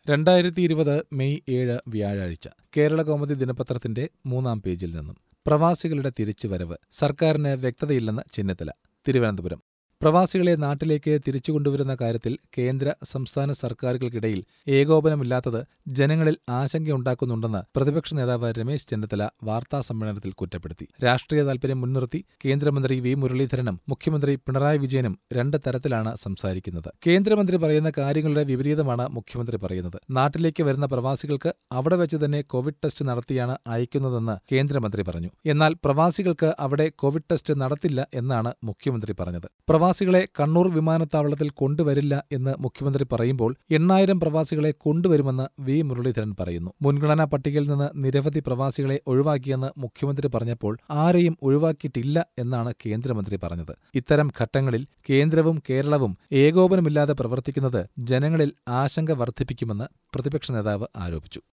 രണ്ടായിരത്തി ഇരുപത് മെയ് ഏഴ് വ്യാഴാഴ്ച കേരള കൗമുദി ദിനപത്രത്തിന്റെ മൂന്നാം പേജിൽ നിന്നും പ്രവാസികളുടെ തിരിച്ചുവരവ് സർക്കാരിന് വ്യക്തതയില്ലെന്ന് ചെന്നിത്തല തിരുവനന്തപുരം പ്രവാസികളെ നാട്ടിലേക്ക് തിരിച്ചുകൊണ്ടുവരുന്ന കാര്യത്തിൽ കേന്ദ്ര സംസ്ഥാന സർക്കാരുകൾക്കിടയിൽ ഏകോപനമില്ലാത്തത് ജനങ്ങളിൽ ആശങ്കയുണ്ടാക്കുന്നുണ്ടെന്ന് പ്രതിപക്ഷ നേതാവ് രമേശ് ചെന്നിത്തല വാർത്താസമ്മേളനത്തിൽ കുറ്റപ്പെടുത്തി രാഷ്ട്രീയ താൽപര്യം മുൻനിർത്തി കേന്ദ്രമന്ത്രി വി മുരളീധരനും മുഖ്യമന്ത്രി പിണറായി വിജയനും രണ്ട് തരത്തിലാണ് സംസാരിക്കുന്നത് കേന്ദ്രമന്ത്രി പറയുന്ന കാര്യങ്ങളുടെ വിപരീതമാണ് മുഖ്യമന്ത്രി പറയുന്നത് നാട്ടിലേക്ക് വരുന്ന പ്രവാസികൾക്ക് അവിടെ വെച്ച് തന്നെ കോവിഡ് ടെസ്റ്റ് നടത്തിയാണ് അയക്കുന്നതെന്ന് കേന്ദ്രമന്ത്രി പറഞ്ഞു എന്നാൽ പ്രവാസികൾക്ക് അവിടെ കോവിഡ് ടെസ്റ്റ് നടത്തില്ല എന്നാണ് മുഖ്യമന്ത്രി പറഞ്ഞത് പ്രവാസികളെ കണ്ണൂർ വിമാനത്താവളത്തിൽ കൊണ്ടുവരില്ല എന്ന് മുഖ്യമന്ത്രി പറയുമ്പോൾ എണ്ണായിരം പ്രവാസികളെ കൊണ്ടുവരുമെന്ന് വി മുരളീധരൻ പറയുന്നു മുൻഗണനാ പട്ടികയിൽ നിന്ന് നിരവധി പ്രവാസികളെ ഒഴിവാക്കിയെന്ന് മുഖ്യമന്ത്രി പറഞ്ഞപ്പോൾ ആരെയും ഒഴിവാക്കിയിട്ടില്ല എന്നാണ് കേന്ദ്രമന്ത്രി പറഞ്ഞത് ഇത്തരം ഘട്ടങ്ങളിൽ കേന്ദ്രവും കേരളവും ഏകോപനമില്ലാതെ പ്രവർത്തിക്കുന്നത് ജനങ്ങളിൽ ആശങ്ക വർദ്ധിപ്പിക്കുമെന്ന് പ്രതിപക്ഷ നേതാവ് ആരോപിച്ചു